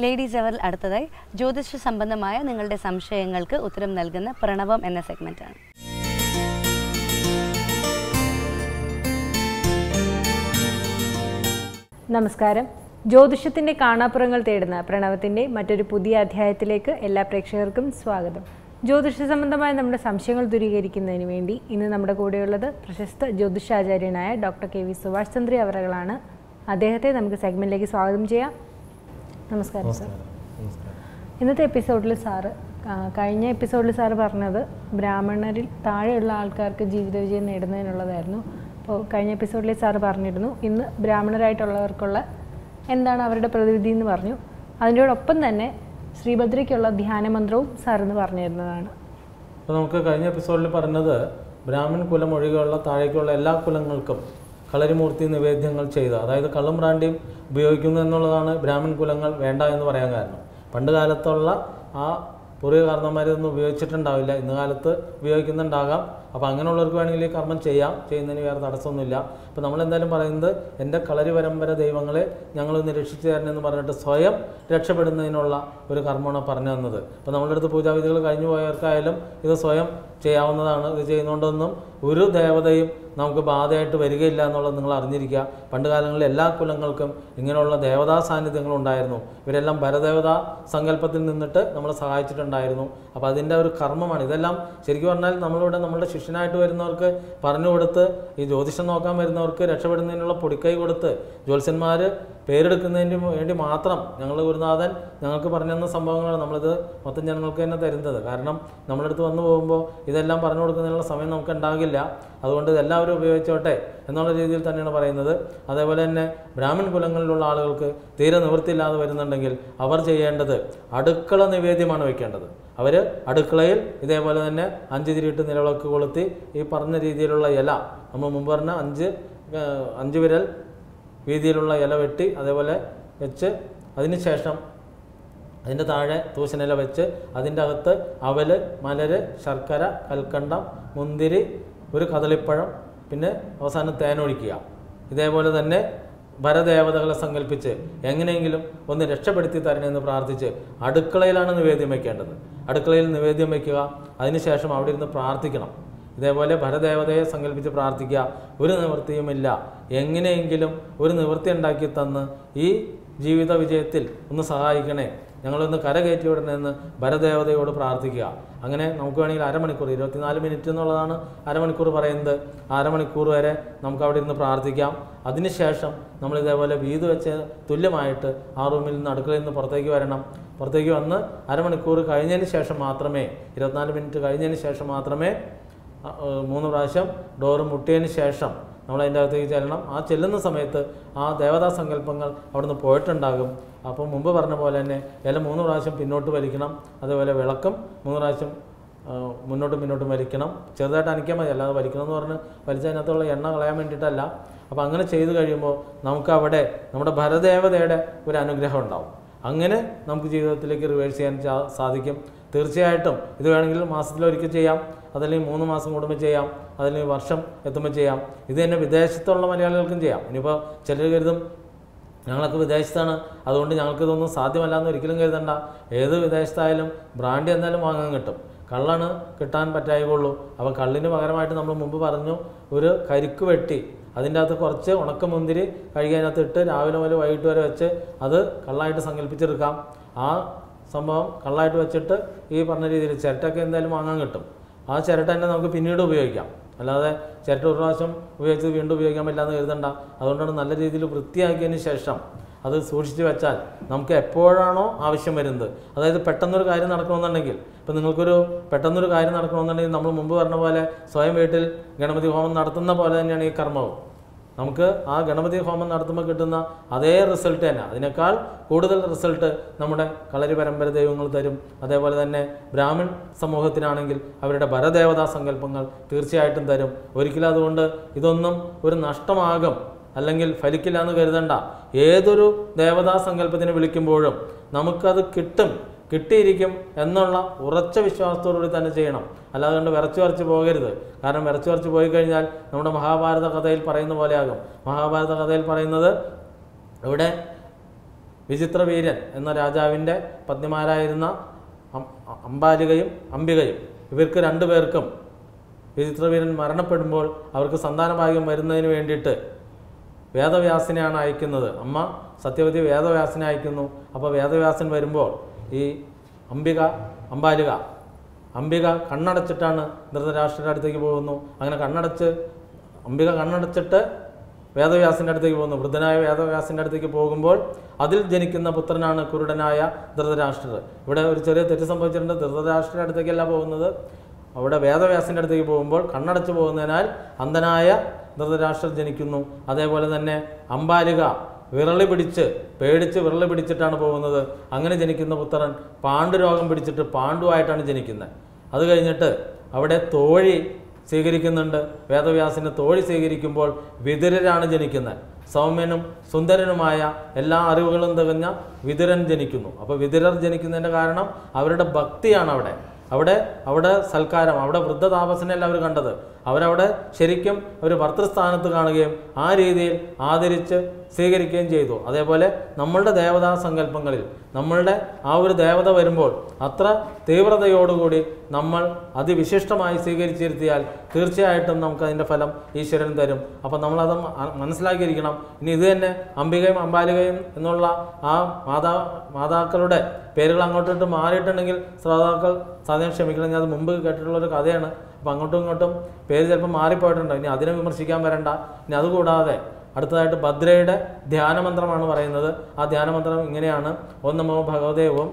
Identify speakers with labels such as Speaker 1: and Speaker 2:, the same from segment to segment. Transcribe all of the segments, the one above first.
Speaker 1: Ladies അവർ അടുത്തതായി ജ്യോതിഷ സംബന്ധമായ നിങ്ങളുടെ സംശയങ്ങൾക്ക് ഉത്തരം നൽകുന്ന പ്രണവം എന്ന സെഗ്മെന്റാണ്
Speaker 2: നമസ്കാരം ജ്യോതിഷത്തിന്റെ കാണാപ്പുറങ്ങൾ തേടുന്ന പ്രണവത്തിന്റെ മറ്റൊരു പുതിയ അധ്യായത്തിലേക്ക് എല്ലാ പ്രേക്ഷകർക്കും സ്വാഗതം ജ്യോതിഷ സംബന്ധമായ നമ്മുടെ സംശയങ്ങൾ ദൂരീകരിക്കുന്നതിന് വേണ്ടി ഇന്ന് നമ്മുടെ കൂടെയുള്ളത് പ്രശസ്ത ജ്യോതിഷാചാര്യനായ ഡോക്ടർ കെ വി സുഭാഷ് ചന്ദ്രി അവറുകളാണ് അദ്ദേഹത്തെ നമുക്ക് സെഗ്മെന്റിലേക്ക് സ്വാഗതം ചെയ്യാം നമസ്കാരം സാർ ഇന്നത്തെ എപ്പിസോഡിൽ സാറ് ആ, കഴിഞ്ഞ എപ്പിസോഡിൽ സാറ് പറഞ്ഞത് ബ്രാഹ്മണരിൽ താഴെയുള്ള ആൾക്കാർക്ക് ജീവിത വിജയം നേടുന്നതിനുള്ളതായിരുന്നു അപ്പോൾ കഴിഞ്ഞ എപ്പിസോഡിൽ സാറ് പറഞ്ഞിരുന്നു ഇന്ന് ബ്രാഹ്മണരായിട്ടുള്ളവർക്കുള്ള എന്താണ് അവരുടെ പ്രതിവിധി എന്ന് പറഞ്ഞു അതിൻ്റെയോടൊപ്പം തന്നെ ശ്രീഭദ്രയ്ക്കുള്ള ധ്യാനമന്ത്രവും സാർ ഇന്ന് പറഞ്ഞിരുന്നതാണ്
Speaker 3: അപ്പോൾ നമുക്ക് കഴിഞ്ഞ എപ്പിസോഡിൽ പറഞ്ഞത് ബ്രാഹ്മൺ കുലം ഒഴികെയുള്ള താഴേക്കുള്ള എല്ലാ കുലങ്ങൾക്കും കളരിമൂർത്തി നിവേദ്യങ്ങൾ ചെയ്ത അതായത് കള്ളും ബ്രാൻഡിയും ഉപയോഗിക്കുന്നു എന്നുള്ളതാണ് ബ്രാഹ്മൺ കുലങ്ങൾ വേണ്ട എന്ന് പറയാൻ കാരണം പണ്ട് കാലത്തുള്ള ആ പൂർവിക കാരണന്മാരൊന്നും ഉപയോഗിച്ചിട്ടുണ്ടാവില്ല ഇന്ന് കാലത്ത് ഉപയോഗിക്കുന്നുണ്ടാകാം അപ്പോൾ അങ്ങനെയുള്ളവർക്ക് വേണമെങ്കിൽ ഈ കർമ്മം ചെയ്യാം ചെയ്യുന്നതിന് വേറെ തടസ്സമൊന്നുമില്ല അപ്പോൾ നമ്മൾ എന്തായാലും പറയുന്നത് എൻ്റെ കളരി പരമ്പര ദൈവങ്ങളെ ഞങ്ങൾ നിരീക്ഷിച്ചു തരണമെന്ന് പറഞ്ഞിട്ട് സ്വയം രക്ഷപ്പെടുന്നതിനുള്ള ഒരു കർമ്മമാണ് പറഞ്ഞു തന്നത് അപ്പോൾ നമ്മളുടെ അടുത്ത് പൂജാവിധികൾ കഴിഞ്ഞു പോയവർക്കായാലും ഇത് സ്വയം ചെയ്യാവുന്നതാണ് ഇത് ചെയ്യുന്നതുകൊണ്ടൊന്നും ഒരു ദേവതയും നമുക്ക് ബാധയായിട്ട് വരികയില്ല എന്നുള്ളത് നിങ്ങൾ അറിഞ്ഞിരിക്കുക പണ്ട് കാലങ്ങളിൽ എല്ലാ കുലങ്ങൾക്കും ഇങ്ങനെയുള്ള ദേവതാ സാന്നിധ്യങ്ങൾ ഉണ്ടായിരുന്നു ഇവരെല്ലാം പരദേവതാ സങ്കല്പത്തിൽ നിന്നിട്ട് നമ്മളെ സഹായിച്ചിട്ടുണ്ടായിരുന്നു അപ്പോൾ അതിൻ്റെ ഒരു കർമ്മമാണ് ഇതെല്ലാം ശരിക്കും പറഞ്ഞാൽ നമ്മളിവിടെ നമ്മളുടെ ശിഷ്യനായിട്ട് വരുന്നവർക്ക് പറഞ്ഞു കൊടുത്ത് ഈ ജ്യോതിഷം നോക്കാൻ വരുന്നവർക്ക് രക്ഷപ്പെടുന്നതിനുള്ള പൊടിക്കൈ കൊടുത്ത് ജ്യോത്സ്യന്മാർ പേരെടുക്കുന്നതിന് വേണ്ടി മാത്രം ഞങ്ങൾ ഗുരുനാഥൻ ഞങ്ങൾക്ക് പറഞ്ഞു തന്ന സംഭവങ്ങളാണ് നമ്മളിത് മൊത്തം ജനങ്ങൾക്ക് തന്നെ തരുന്നത് കാരണം നമ്മുടെ അടുത്ത് വന്നു പോകുമ്പോൾ ഇതെല്ലാം പറഞ്ഞു കൊടുക്കുന്നതിനുള്ള സമയം നമുക്ക് ഉണ്ടാകില്ല അതുകൊണ്ട് ഇതെല്ലാവരും ഉപയോഗിച്ചോട്ടെ എന്നുള്ള രീതിയിൽ തന്നെയാണ് പറയുന്നത് അതേപോലെ തന്നെ ബ്രാഹ്മൺ കുലങ്ങളിലുള്ള ആളുകൾക്ക് തീരെ നിവൃത്തിയില്ലാതെ വരുന്നുണ്ടെങ്കിൽ അവർ ചെയ്യേണ്ടത് അടുക്കള നിവേദ്യമാണ് വെക്കേണ്ടത് അവർ അടുക്കളയിൽ ഇതേപോലെ തന്നെ അഞ്ച് തിരിയിട്ട് നിലവിളക്ക് കൊളുത്തി ഈ പറഞ്ഞ രീതിയിലുള്ള ഇല നമ്മൾ മുമ്പ് പറഞ്ഞ അഞ്ച് ആ, അഞ്ച് വിരൽ വീതിയിലുള്ള ഇല വെട്ടി അതേപോലെ വെച്ച് അതിന് ശേഷം അതിൻ്റെ താഴെ തൂശനില വെച്ച് അതിൻ്റെ അകത്ത് അവല് മലര് ശർക്കര കൽക്കണ്ടം മുന്തിരി ഒരു കദളിപ്പഴം പിന്നെ അവസാനം തേനൊഴിക്കുക ഇതേപോലെ തന്നെ ഭരദേവതകളെ സങ്കല്പിച്ച് എങ്ങനെയെങ്കിലും ഒന്ന് രക്ഷപ്പെടുത്തി തരണമെന്ന് പ്രാർത്ഥിച്ച് അടുക്കളയിലാണ് നിവേദ്യം വയ്ക്കേണ്ടത് അടുക്കളയിൽ നിവേദ്യം വയ്ക്കുക അതിനുശേഷം അവിടെ ഇരുന്ന് പ്രാർത്ഥിക്കണം ഇതേപോലെ ഭരദേവതയെ സങ്കല്പിച്ച് പ്രാർത്ഥിക്കുക ഒരു നിവൃത്തിയുമില്ല എങ്ങനെയെങ്കിലും ഒരു നിവൃത്തി ഉണ്ടാക്കി തന്ന് ഈ ജീവിത വിജയത്തിൽ ഒന്ന് സഹായിക്കണേ ഞങ്ങളൊന്ന് കരകയറ്റി വിടണമെന്ന് ഭരദേവതയോട് പ്രാർത്ഥിക്കുക അങ്ങനെ നമുക്ക് വേണമെങ്കിൽ അരമണിക്കൂർ ഇരുപത്തിനാല് മിനിറ്റ് എന്നുള്ളതാണ് അരമണിക്കൂർ പറയുന്നത് ആ അരമണിക്കൂർ വരെ നമുക്ക് അവിടെ ഇരുന്ന് പ്രാർത്ഥിക്കാം അതിനുശേഷം നമ്മൾ ഇതേപോലെ വീത് വെച്ച് തുല്യമായിട്ട് ആ റൂമിൽ നിന്ന് അടുക്കളയിൽ നിന്ന് പുറത്തേക്ക് വരണം പുറത്തേക്ക് വന്ന് അരമണിക്കൂർ കഴിഞ്ഞതിന് ശേഷം മാത്രമേ ഇരുപത്തിനാല് മിനിറ്റ് കഴിഞ്ഞതിന് ശേഷം മാത്രമേ ആ, ഏഹ്, മൂന്ന് പ്രാവശ്യം ഡോറ് മുട്ടിയതിന് ശേഷം നമ്മൾ അതിൻ്റെ അകത്തേക്ക് ചെല്ലണം ആ ചെല്ലുന്ന സമയത്ത് ആ ദേവതാ സങ്കല്പങ്ങൾ അവിടുന്ന് പോയിട്ടുണ്ടാകും അപ്പോൾ മുമ്പ് പറഞ്ഞ പോലെ തന്നെ ഇല മൂന്ന് പ്രാവശ്യം പിന്നോട്ട് വലിക്കണം അതേപോലെ വിളക്കും മൂന്ന് പ്രാവശ്യം ആ, മുന്നോട്ടും പിന്നോട്ടും വലിക്കണം ചെറുതായിട്ട് അനക്കാൻ മതി അല്ലാതെ വലിക്കണം എന്ന് പറഞ്ഞ് വലിച്ചതിനകത്തുള്ള എണ്ണ കളയാൻ വേണ്ടിയിട്ടല്ല അപ്പോൾ അങ്ങനെ ചെയ്തു കഴിയുമ്പോൾ നമുക്ക് അവിടെ നമ്മുടെ ഭരദേവതയുടെ ഒരു അനുഗ്രഹം ഉണ്ടാവും അങ്ങനെ നമുക്ക് ജീവിതത്തിലേക്ക് റിവേഴ്സ് ചെയ്യാൻ ചാ- സാധിക്കും തീർച്ചയായിട്ടും ഇത് വേണമെങ്കിൽ മാസത്തിലൊരിക്കൽ ചെയ്യാം അതല്ലെങ്കിൽ മൂന്ന് മാസം കൂടുമ്പോൾ ചെയ്യാം അതല്ലെങ്കിൽ വർഷം എത്തുമ്പോൾ ചെയ്യാം ഇത് തന്നെ വിദേശത്തുള്ള മലയാളികൾക്കും ചെയ്യാം ഇനിയിപ്പോൾ ചിലർ കരുതും ഞങ്ങളൊക്കെ വിദേശത്താണ് അതുകൊണ്ട് ഞങ്ങൾക്ക് ഇതൊന്നും സാധ്യമല്ല എന്ന് ഒരിക്കലും കരുതണ്ട ഏത് വിദേശത്തായാലും ബ്രാൻഡ് എന്തായാലും വാങ്ങാൻ കിട്ടും കള്ളാണ് കിട്ടാൻ പറ്റായകുള്ളൂ അപ്പോൾ കള്ളിന് പകരമായിട്ട് നമ്മൾ മുമ്പ് പറഞ്ഞു ഒരു കരിക്ക് വെട്ടി അതിൻ്റെ അകത്ത് കുറച്ച് ഉണക്കമുന്തിരി കഴുകിയതിനകത്ത് ഇട്ട് രാവിലെ മുതൽ വൈകിട്ട് വരെ വെച്ച് അത് കള്ളായിട്ട് സങ്കല്പിച്ചെടുക്കാം ആ സംഭവം കള്ളായിട്ട് വെച്ചിട്ട് ഈ പറഞ്ഞ രീതിയിൽ ചിരട്ടൊക്കെ എന്തായാലും വാങ്ങാൻ കിട്ടും ആ ചിരട്ട തന്നെ നമുക്ക് പിന്നീട് ഉപയോഗിക്കാം അല്ലാതെ ചിരട്ട ഒരു പ്രാവശ്യം ഉപയോഗിച്ച് വീണ്ടും ഉപയോഗിക്കാൻ പറ്റില്ല എന്ന് കരുതണ്ട അതുകൊണ്ടാണ് നല്ല രീതിയിൽ വൃത്തിയാക്കിയതിന് ശേഷം അത് സൂക്ഷിച്ച് വെച്ചാൽ നമുക്ക് എപ്പോഴാണോ ആവശ്യം വരുന്നത് അതായത് പെട്ടെന്നൊരു കാര്യം നടക്കണമെന്നുണ്ടെങ്കിൽ ഇപ്പം നിങ്ങൾക്കൊരു പെട്ടെന്നൊരു കാര്യം നടക്കണമെന്നുണ്ടെങ്കിൽ നമ്മൾ മുമ്പ് പറഞ്ഞ പോലെ സ്വയം വീട്ടിൽ ഗണപതി ഹോമം നടത്തുന്ന പോലെ തന്നെയാണ് ഈ കർമ്മവും നമുക്ക് ആ ഗണപതി ഹോമം നടത്തുമ്പോൾ കിട്ടുന്ന അതേ റിസൾട്ട് തന്നെ അതിനേക്കാൾ കൂടുതൽ റിസൾട്ട് നമ്മുടെ കളരി പരമ്പര ദൈവങ്ങൾ തരും അതേപോലെ തന്നെ ബ്രാഹ്മൺ സമൂഹത്തിനാണെങ്കിൽ അവരുടെ ഭരദേവതാ സങ്കല്പങ്ങൾ തീർച്ചയായിട്ടും തരും ഒരിക്കലും അതുകൊണ്ട് ഇതൊന്നും ഒരു നഷ്ടമാകും അല്ലെങ്കിൽ ഫലിക്കില്ല എന്ന് കരുതണ്ട ഏതൊരു ദേവതാ സങ്കല്പത്തിന് വിളിക്കുമ്പോഴും നമുക്കത് കിട്ടും കിട്ടിയിരിക്കും എന്നുള്ള ഉറച്ച വിശ്വാസത്തോടുകൂടി തന്നെ ചെയ്യണം അല്ലാതെ കൊണ്ട് വിറച്ചു വരച്ച് പോകരുത് കാരണം വിറച്ചു വരച്ച് പോയി കഴിഞ്ഞാൽ നമ്മുടെ മഹാഭാരത കഥയിൽ പറയുന്ന പോലെയാകും മഹാഭാരത കഥയിൽ പറയുന്നത് ഇവിടെ വിചിത്രവീരൻ എന്ന രാജാവിൻ്റെ പത്നിമാരായിരുന്ന അം- അംബാലികയും അംബികയും ഇവർക്ക് രണ്ടുപേർക്കും വിചിത്രവീരൻ മരണപ്പെടുമ്പോൾ അവർക്ക് സന്താനഭാഗ്യം വരുന്നതിന് വേണ്ടിയിട്ട് വേദവ്യാസിനെയാണ് അയക്കുന്നത് അമ്മ സത്യവതി വേദവ്യാസിനെ അയക്കുന്നു അപ്പോൾ വേദവ്യാസൻ വരുമ്പോൾ ഈ അംബിക അംബാലിക അംബിക കണ്ണടച്ചിട്ടാണ് ധൃതരാഷ്ട്രയുടെ അടുത്തേക്ക് പോകുന്നു അങ്ങനെ കണ്ണടച്ച് അംബിക കണ്ണടച്ചിട്ട് വേദവ്യാസിൻ്റെ അടുത്തേക്ക് പോകുന്നു വൃദ്ധനായ വേദവ്യാസിൻ്റെ അടുത്തേക്ക് പോകുമ്പോൾ അതിൽ ജനിക്കുന്ന പുത്രനാണ് കുരുടനായ ധൃതരാഷ്ട്രർ ഇവിടെ ഒരു ചെറിയ തെറ്റ് സംഭവിച്ചിട്ടുണ്ട് ധൃതരാഷ്ട്രയുടെ അടുത്തേക്കല്ല പോകുന്നത് അവിടെ വേദവ്യാസിൻ്റെ അടുത്തേക്ക് പോകുമ്പോൾ കണ്ണടച്ചു പോകുന്നതിനാൽ അന്ധനായ ധൃതരാഷ്ട്രർ ജനിക്കുന്നു അതേപോലെ തന്നെ അംബാലിക വിരളി പിടിച്ച് പേടിച്ച് വിരളി പിടിച്ചിട്ടാണ് പോകുന്നത് അങ്ങനെ ജനിക്കുന്ന പുത്രൻ പാണ്ഡുരോഗം പിടിച്ചിട്ട് പാണ്ഡുവായിട്ടാണ് ജനിക്കുന്നത് അത് കഴിഞ്ഞിട്ട് അവിടെ തോഴി സ്വീകരിക്കുന്നുണ്ട് വേദവ്യാസിന് തോഴി സ്വീകരിക്കുമ്പോൾ വിതുരരാണ് ജനിക്കുന്നത് സൗമ്യനും സുന്ദരനുമായ എല്ലാ അറിവുകളും തികഞ്ഞ വിതുരൻ ജനിക്കുന്നു അപ്പോൾ വിതുരർ ജനിക്കുന്നതിൻ്റെ കാരണം അവരുടെ ഭക്തിയാണ് അവിടെ അവിടെ അവിടെ സൽക്കാരം അവിടെ വൃദ്ധതാപസനെയല്ല അവർ കണ്ടത് അവരവിടെ ശരിക്കും ഒരു ഭർത്തൃസ്ഥാനത്ത് കാണുകയും ആ രീതിയിൽ ആദരിച്ച് സ്വീകരിക്കുകയും ചെയ്തു അതേപോലെ നമ്മളുടെ ദേവതാ സങ്കല്പങ്ങളിൽ നമ്മളുടെ ആ ഒരു ദേവത വരുമ്പോൾ അത്ര തീവ്രതയോടുകൂടി നമ്മൾ അതിവിശിഷ്ടമായി സ്വീകരിച്ചിരുത്തിയാൽ തീർച്ചയായിട്ടും നമുക്ക് അതിൻ്റെ ഫലം ഈശ്വരൻ തരും അപ്പം നമ്മളത് മ- മനസ്സിലാക്കിയിരിക്കണം ഇനി ഇത് തന്നെ അംബികയും അംബാലികയും എന്നുള്ള ആ മാതാ മാതാക്കളുടെ പേരുകൾ അങ്ങോട്ടിട്ട് മാറിയിട്ടുണ്ടെങ്കിൽ ശ്രോതാക്കൾ സാധ്യം ക്ഷമിക്കണം ഞാൻ അത് മുമ്പ് കേട്ടിട്ടുള്ള ഒരു കഥയാണ് അപ്പം അങ്ങോട്ടും ഇങ്ങോട്ടും പേര് ചിലപ്പോൾ മാറിപ്പോയിട്ടുണ്ട് ഇനി അതിനെ വിമർശിക്കാൻ വരണ്ട ഇനി അതുകൂടാതെ അടുത്തതായിട്ട് ഭദ്രയുടെ ധ്യാനമന്ത്രമാണ് പറയുന്നത് ആ ധ്യാനമന്ത്രം ഇങ്ങനെയാണ് ഓം നമോ ഭഗവദേവം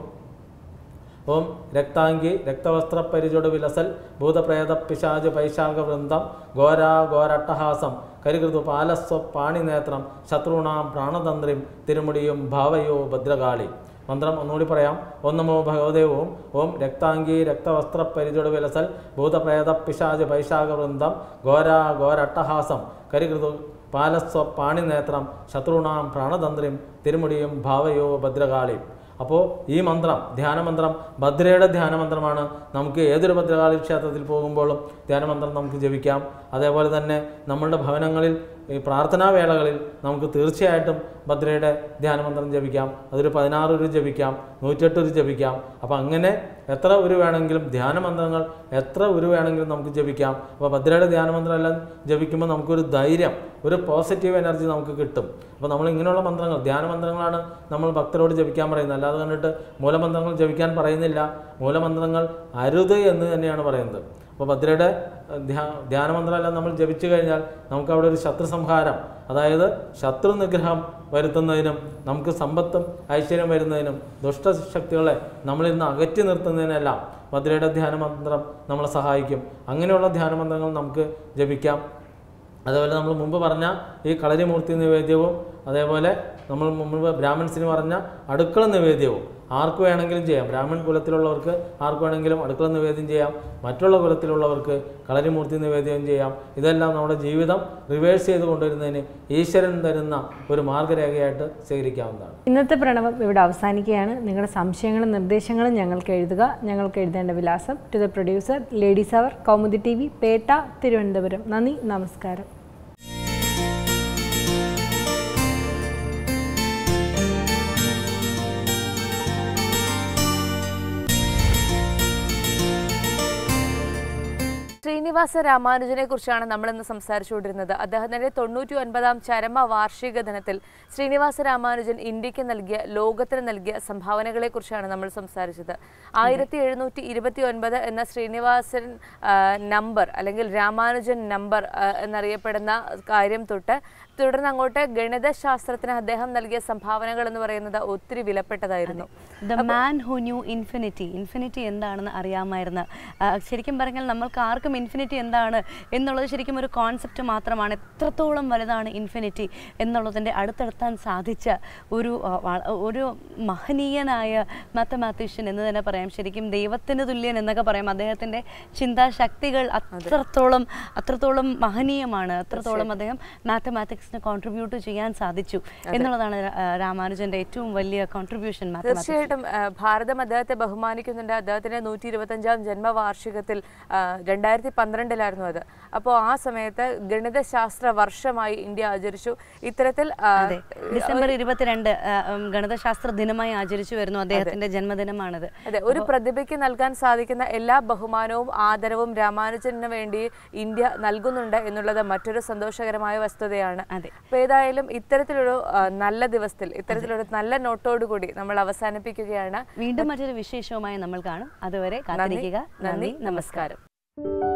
Speaker 3: ഓം രക്താംഗി രക്തവസ്ത്ര പരിചുട വിലസൽ ഭൂതപ്രേത പിശാച പൈശാക വൃന്ദം ഘോരാ ഘോരട്ടഹാസം കരികൃതു പാലസ്വ പാണിനേത്രം ശത്രുണാം പ്രാണതന്ത്രിം തിരുമുടിയും ഭാവയോ ഭദ്രകാളി മന്ത്രം ഒന്നുകൂടി പറയാം ഓം നമോ ഭഗവദേവവും ഓം രക്താംഗി രക്തവസ്ത്ര പരിചുട വിലസൽ ഭൂതപ്രേത പിശാച പൈശാക വൃന്ദം ഘോരാ ഘോരട്ടഹാസം കരികൃതു പാലസ്വ പാണിനേത്രം ശത്രുണാം പ്രാണതന്ത്രിം തിരുമുടിയും ഭാവയോ ഭദ്രകാളി അപ്പോൾ ഈ മന്ത്രം ധ്യാനമന്ത്രം ഭദ്രയുടെ ധ്യാനമന്ത്രമാണ് നമുക്ക് ഏതൊരു ഭദ്രകാളി ക്ഷേത്രത്തിൽ പോകുമ്പോഴും ധ്യാനമന്ത്രം നമുക്ക് ജപിക്കാം അതേപോലെ തന്നെ നമ്മളുടെ ഭവനങ്ങളിൽ ഈ പ്രാർത്ഥനാ വേളകളിൽ നമുക്ക് തീർച്ചയായിട്ടും ഭദ്രയുടെ ധ്യാനമന്ത്രം ജപിക്കാം അതൊരു പതിനാറ് ഒരു ജപിക്കാം നൂറ്റെട്ട് ഒരു ജപിക്കാം അപ്പോൾ അങ്ങനെ എത്ര ഒരു വേണമെങ്കിലും ധ്യാനമന്ത്രങ്ങൾ എത്ര ഒരു വേണമെങ്കിലും നമുക്ക് ജപിക്കാം അപ്പോൾ ഭദ്രയുടെ ധ്യാനമന്ത്രം എല്ലാം ജപിക്കുമ്പോൾ നമുക്കൊരു ധൈര്യം ഒരു പോസിറ്റീവ് എനർജി നമുക്ക് കിട്ടും അപ്പോൾ നമ്മൾ ഇങ്ങനെയുള്ള മന്ത്രങ്ങൾ ധ്യാനമന്ത്രങ്ങളാണ് നമ്മൾ ഭക്തരോട് ജപിക്കാൻ പറയുന്നത് അല്ലാതെ കണ്ടിട്ട് മൂലമന്ത്രങ്ങൾ ജപിക്കാൻ പറയുന്നില്ല മൂലമന്ത്രങ്ങൾ അരുത് എന്ന് തന്നെയാണ് പറയുന്നത് അപ്പോൾ ഭദ്രയുടെ ഏഹ്, ധ്യാ ധ്യാനമന്ത്രമെല്ലാം നമ്മൾ ജപിച്ചു കഴിഞ്ഞാൽ നമുക്ക് അവിടെ ഒരു ശത്രു സംഹാരം അതായത് ശത്രു നിഗ്രഹം വരുത്തുന്നതിനും നമുക്ക് സമ്പത്തും ഐശ്വര്യം വരുന്നതിനും ദുഷ്ടശക്തികളെ നമ്മളിൽ നിന്ന് അകറ്റി നിർത്തുന്നതിനെല്ലാം ഭദ്രയുടെ ധ്യാനമന്ത്രം നമ്മളെ സഹായിക്കും അങ്ങനെയുള്ള ധ്യാനമന്ത്രങ്ങൾ നമുക്ക് ജപിക്കാം അതേപോലെ നമ്മൾ മുമ്പ് പറഞ്ഞ ഈ കളരിമൂർത്തി നിവേദ്യവും അതേപോലെ നമ്മൾ മുമ്പ് ബ്രാഹ്മൺസിന് പറഞ്ഞ അടുക്കള നിവേദ്യവും ആർക്ക് വേണമെങ്കിലും ചെയ്യാം ബ്രാഹ്മൺ കുലത്തിലുള്ളവർക്ക് ആർക്ക് വേണമെങ്കിലും അടുക്കള നിവേദ്യം ചെയ്യാം മറ്റുള്ള കുലത്തിലുള്ളവർക്ക് കളരിമൂർത്തി നിവേദ്യം ചെയ്യാം ഇതെല്ലാം നമ്മുടെ ജീവിതം റിവേഴ്സ് ചെയ്ത് കൊണ്ടുവരുന്നതിന് ഈശ്വരൻ തരുന്ന ഒരു മാർഗരേഖയായിട്ട് സ്വീകരിക്കാവുന്നതാണ്
Speaker 2: ഇന്നത്തെ പ്രണവം ഇവിടെ അവസാനിക്കുകയാണ് നിങ്ങളുടെ സംശയങ്ങളും നിർദ്ദേശങ്ങളും ഞങ്ങൾക്ക് എഴുതുക ഞങ്ങൾക്ക് എഴുതേണ്ട വിലാസം to the producer ladies hour Kaumudi T V Pettah Thiruvananthapuram നന്ദി നമസ്കാരം
Speaker 4: ശ്രീനിവാസ രാമാനുജനെ കുറിച്ചാണ് നമ്മൾ ഇന്ന് സംസാരിച്ചുകൊണ്ടിരുന്നത് അദ്ദേഹത്തിന്റെ തൊണ്ണൂറ്റി ഒൻപതാം ചരമ വാർഷിക ദിനത്തിൽ ശ്രീനിവാസ രാമാനുജൻ ഇന്ത്യക്ക് നൽകിയ ലോകത്തിന് നൽകിയ സംഭാവനകളെ കുറിച്ചാണ് നമ്മൾ സംസാരിച്ചത് ആയിരത്തി എഴുന്നൂറ്റി ഇരുപത്തി ഒൻപത് എന്ന ശ്രീനിവാസൻ ആ, നമ്പർ അല്ലെങ്കിൽ രാമാനുജൻ നമ്പർ ആ, എന്നറിയപ്പെടുന്ന കാര്യം തൊട്ട് തുടർന്ന് അങ്ങോട്ട് ഗണിതശാസ്ത്രത്തിന് അദ്ദേഹം നൽകിയ സംഭാവനകൾ എന്ന് പറയുന്നത് ഒത്തിരി വിലപ്പെട്ടതായിരുന്നു
Speaker 1: the man who knew infinity infinity എന്താണെന്ന് അറിയാമായിരുന്ന ആ, ശരിക്കും പറഞ്ഞാൽ നമ്മൾക്ക് ആർക്കും ഇൻഫിനിറ്റി എന്താണ് എന്നുള്ളത് ശരിക്കും ഒരു കോൺസെപ്റ്റ് മാത്രമാണ് എത്രത്തോളം വലുതാണ് ഇൻഫിനിറ്റി എന്നുള്ളതിൻ്റെ അടുത്തെടുത്താൻ സാധിച്ച ഒരു ആ, വള- ഒരു മഹനീയനായ മാത്തമാറ്റീഷ്യൻ എന്ന് തന്നെ പറയാം ശരിക്കും ദൈവത്തിന് തുല്യൻ എന്നൊക്കെ പറയാം അദ്ദേഹത്തിൻ്റെ ചിന്താശക്തികൾ അത്രത്തോളം അത്രത്തോളം മഹനീയമാണ് അത്രത്തോളം അദ്ദേഹം മാത്തമാറ്റിക്സിന് കോൺട്രിബ്യൂട്ട് ചെയ്യാൻ സാധിച്ചു എന്നുള്ളതാണ് രാ- ആ, രാമാനുജന്റെ ഏറ്റവും വലിയ കോൺട്രിബ്യൂഷൻ മാത്തമാറ്റിക്സ്
Speaker 4: തീർച്ചയായിട്ടും ആ, ഭാരതം അദ്ദേഹത്തെ ബഹുമാനിക്കുന്നുണ്ട് അദ്ദേഹത്തിന്റെ നൂറ്റി ഇരുപത്തഞ്ചാം ജന്മവാർഷികത്തിൽ രണ്ടായിരത്തി രണ്ടായിരത്തി പന്ത്രണ്ടിലായിരുന്നു അത് അപ്പോൾ ആ സമയത്ത് ഗണിതശാസ്ത്ര വർഷമായി ഇന്ത്യ ആചരിച്ചു ഇത്തരത്തിൽ ആ,
Speaker 1: അതെ ഡിസംബർ ഇരുപത്തിരണ്ട് ആ, ഉം, ഗണിതശാസ്ത്ര ദിനമായി ആചരിച്ചു വരുന്നു അദ്ദേഹത്തിന്റെ ജന്മദിനമാണത്
Speaker 4: അതെ ഒരു പ്രതിഭയ്ക്ക് നൽകാൻ സാധിക്കുന്ന എല്ലാ ബഹുമാനവും ആദരവും രാമാനുജന് വേണ്ടി ഇന്ത്യ നൽകുന്നുണ്ട് എന്നുള്ളത് മറ്റൊരു സന്തോഷകരമായ വസ്തുതയാണ്
Speaker 1: അതെ.
Speaker 4: അപ്പൊ ഏതായാലും ഇത്തരത്തിലൊരു ആ, നല്ല ദിവസത്തിൽ ഇത്തരത്തിലൊരു നല്ല നോട്ടോടുകൂടി നമ്മൾ അവസാനിപ്പിക്കുകയാണ്
Speaker 1: വീണ്ടും മറ്റൊരു വിശേഷവുമായി നമ്മൾ കാണും അതുവരെ കാത്തിരിക്കുക
Speaker 4: നന്ദി നമസ്കാരം